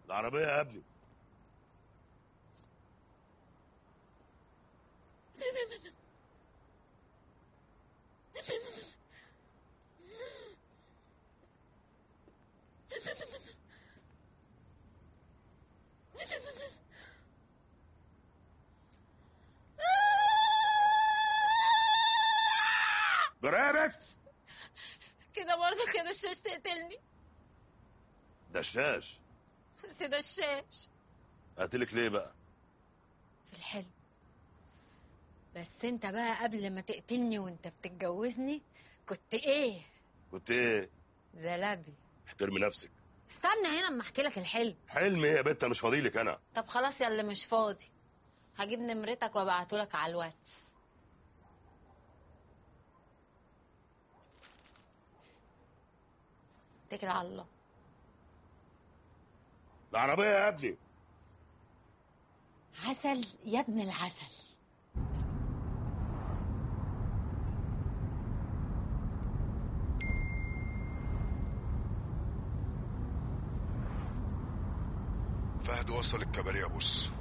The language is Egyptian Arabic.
العربية يا ابني جرابك كده برضه كده الشاش تقتلني دشاش بس ده الشاش قاتلك ليه بقى في الحلم بس انت بقى قبل ما تقتلني وانت بتتجوزني كنت ايه كنت ايه زلابي احترمي نفسك استنى هنا اما احكي لك الحلم حلم ايه يا بت أنا مش فاضيلك انا طب خلاص يا اللي مش فاضي هجيب نمرتك وابعتهولك على الواتس اتكل على الله العربية يا ابني عسل يا ابن العسل فهد وصل الكباريه يا بص